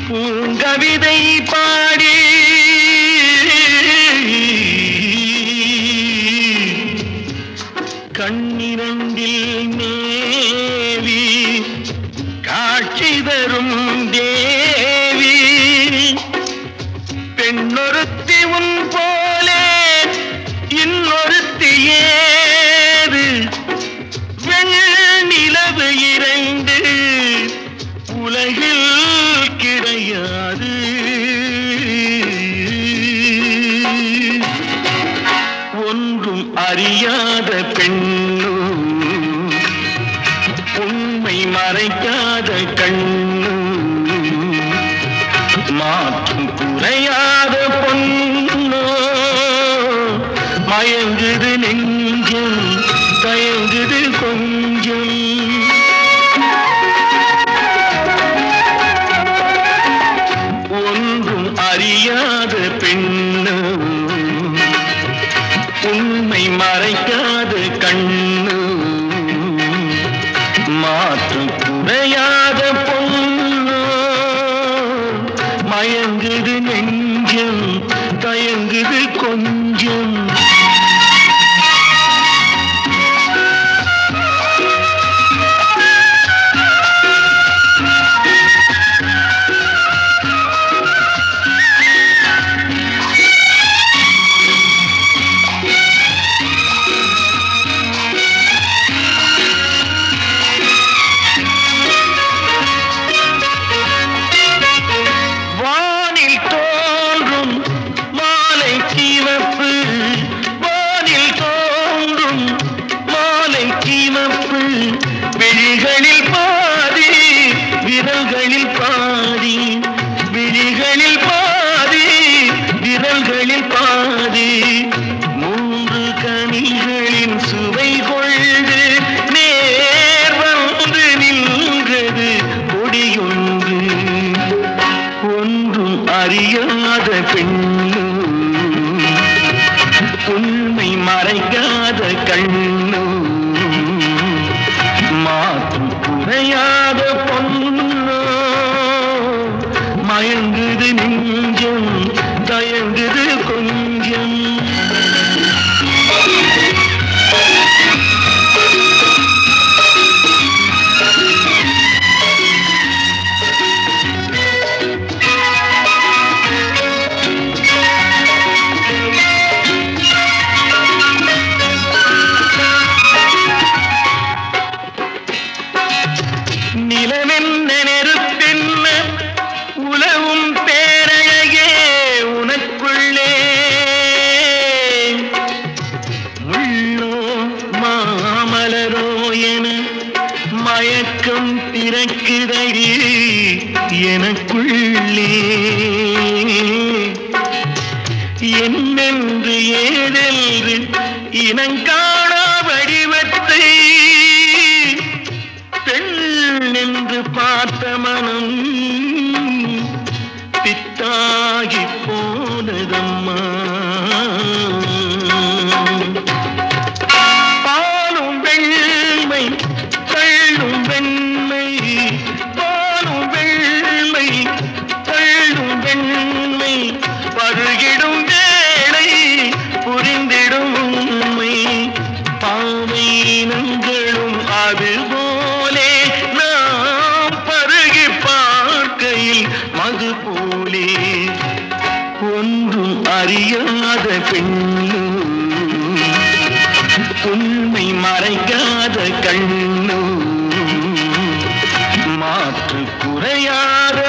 பூங்கவிதை பாடி கண்ணிரண்டில் மேவி காட்சி தரும் தேவி பெண்ணொருத்தி உன் போலே இன்னொருத்தி ஏது வெண்ணிலவு இரண்டு உலகில் கிடையாது ஒன்றும் அறியாத பெண்ணு உண்மை மறைக்காத கண்ணு மாற்றும் குறையாத பொண்ணோ மயங்குது நெஞ்சம் தயங்குது கொஞ்சம் ஒன்றும் அறியாத பெண்ணு உண்மை மறைக்காத கண்ணு மாற்றம் குறையாத பொண்ணு மயங்குது நெஞ்சம் தயங்குது கொஞ்சம் வானில் தோன்றும் மாலை சிவப்பு வானில் தோன்றும் மாலை சிவப்பு விழிகளில் பாதி விரல்களில் பாதி விழிகளில் பாதி விரல்களில் பாதி மூன்று கனிகளின் சுவை கொண்டு நேர் வந்து நின்றது கொடியொன்று ஒன்றும் அறியாத பெண்ணு உண்மை மறைக்காத கண்ணு மாற்றும் குறையாத பொண்ணு மயங்குது நெஞ்சம் தயங்குது கொஞ்சம் நிலவென்ன நெருப்பென்ன உலவும் பேரழகே உனக்குள்ளே முள்ளோ மாமலரோ என மயக்கம் பிறக்குதடி எனக்குள்ளே என்னென்று ஏதென்று இனங்காணா வடிவத்தை பெண் என்று பார்த்த மனம் பித்தாகி போனதம்மா பாலும் வெண்மை தள்ளும் வெண்மை பாலும் வெண்மை தள்ளும் வெண்மை பருகிடும் வேளை புரிந்திடும் உண்மை பாவை இனங்களும் அதுபோலே நாம் பருகி பார்க்கையில் மது போலே ஒன்றும் அறியாத பெண்ணு உண்மை மறைக்காத கண்ணு மாற்று குறையாத